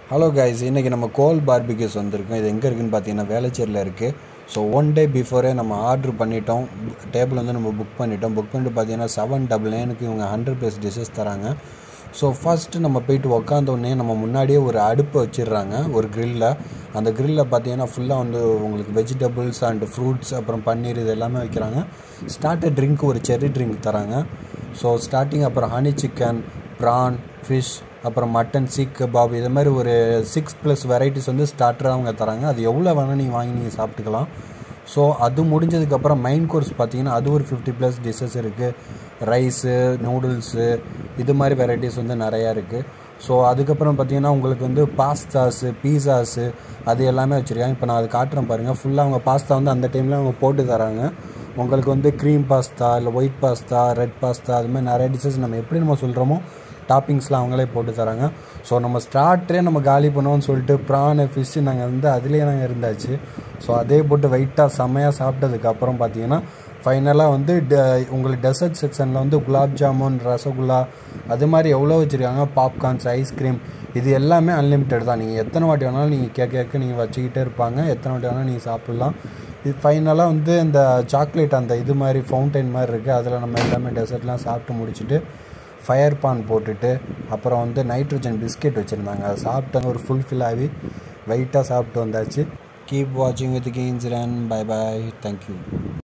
hello guys இன்றைக்கி நம்ம கோல் barbecues வந்திருக்கோம் இது எங்கே இருக்குன்னு பார்த்தீங்கன்னா வேளச்சேரியில் இருக்குது ஸோ ஒன் டே பிஃபோரே நம்ம ஆர்டர் பண்ணிட்டோம் டேபிள் வந்து நம்ம புக் பண்ணிட்டோம் புக் பண்ணிட்டு பார்த்தீங்கன்னா செவன் டபுள் நைனுக்கு இவங்க ஹண்ட்ரட் ப்ளஸ் டிஷ்ஷஸ் தராங்க ஸோ ஃபஸ்ட்டு நம்ம போயிட்டு உக்காந்த உடனே நம்ம முன்னாடியே ஒரு அடுப்பு வச்சிடுறாங்க ஒரு க்ரில்லில் அந்த க்ரில்லில் பார்த்தீங்கன்னா ஃபுல்லாக வந்து உங்களுக்கு வெஜிடபிள்ஸ் அண்ட் ஃப்ரூட்ஸ் அப்புறம் பன்னீர் இது எல்லாமே வைக்கிறாங்க ஸ்டார்டர் ட்ரிங்க் ஒரு செர்ரி ட்ரிங்க் தராங்க ஸோ ஸ்டார்டிங் அப்புறம் ஹனி சிக்கன் ப்ரான் ஃபிஷ் அப்புறம் மட்டன் சீக் கபாப் இது மாதிரி ஒரு சிக்ஸ் ப்ளஸ் வெரைட்டிஸ் வந்து ஸ்டார்டராக அவங்க தராங்க அது எவ்வளோ வேணால் நீங்கள் வாங்கி நீங்கள் சாப்பிட்டுக்கலாம் ஸோ அது முடிஞ்சதுக்கப்புறம் மெயின் கோர்ஸ் பார்த்தீங்கன்னா அது ஒரு ஃபிஃப்டி ப்ளஸ் டிஷ்ஷஸ் இருக்குது ரைஸு நூடுல்ஸு இது மாதிரி வெரைட்டிஸ் வந்து நிறையா இருக்குது ஸோ அதுக்கப்புறம் பார்த்தீங்கன்னா உங்களுக்கு வந்து பாஸ்தாஸு பீஸாஸு அது எல்லாமே வச்சுருக்காங்க இப்போ நான் அது காட்டுறேன் பாருங்கள் ஃபுல்லாக அவங்க பாஸ்தா வந்து அந்த டைமில் அவங்க போட்டு தராங்க உங்களுக்கு வந்து க்ரீம் பாஸ்தா இல்லை ஒயிட் பாஸ்தா ரெட் பாஸ்தா அது மாதிரி நிறைய டிஷ்ஷஸ் நம்ம எப்படி நம்ம சொல்கிறோமோ டாப்பிங்ஸ்லாம் அவங்களே போட்டு தராங்க ஸோ நம்ம ஸ்டார்டரே நம்ம காலி பண்ணுவோம்னு சொல்லிட்டு ப்ரானு ஃபிஷ்ஷு நாங்கள் வந்து அதுலேயே நாங்கள் இருந்தாச்சு ஸோ அதே போட்டு வெயிட்டாக செம்மையாக சாப்பிட்டதுக்கப்புறம் பார்த்தீங்கன்னா ஃபைனலாக வந்து ட உங்களுக்கு டெசர்ட் செக்ஷனில் வந்து குலாப் ஜாமுன் ரசகுல்லா அது மாதிரி எவ்வளோ வச்சுருக்காங்க பாப்கார்ன்ஸ் ஐஸ்கிரீம் இது எல்லாமே அன்லிமிட்டட் தான் நீங்கள் எத்தனை வாட்டி வேணாலும் நீங்கள் கேட்க கேட்க நீங்கள் வச்சுக்கிட்டே இருப்பாங்க எத்தனை வாட்டி வேணாலும் நீங்கள் சாப்பிட்லாம் இது ஃபைனலாக வந்து இந்த சாக்லேட் அந்த இது மாதிரி ஃபவுண்டைன் மாதிரி இருக்குது அதில் நம்ம எல்லாமே டெசர்ட்லாம் சாப்பிட்டு முடிச்சுட்டு ஃபயர் பான் போட்டுட்டு அப்புறம் வந்து நைட்ரஜன் பிஸ்கெட் வச்சுருந்தாங்க அதை சாப்பிட்டாங்க ஒரு ஃபுல்ஃபில் ஆகி வெயிட்டாக சாப்பிட்டு வந்தாச்சு கீப் வாட்சிங் வித் கீன்ஸ் ரன் பை பாய் தேங்க்யூ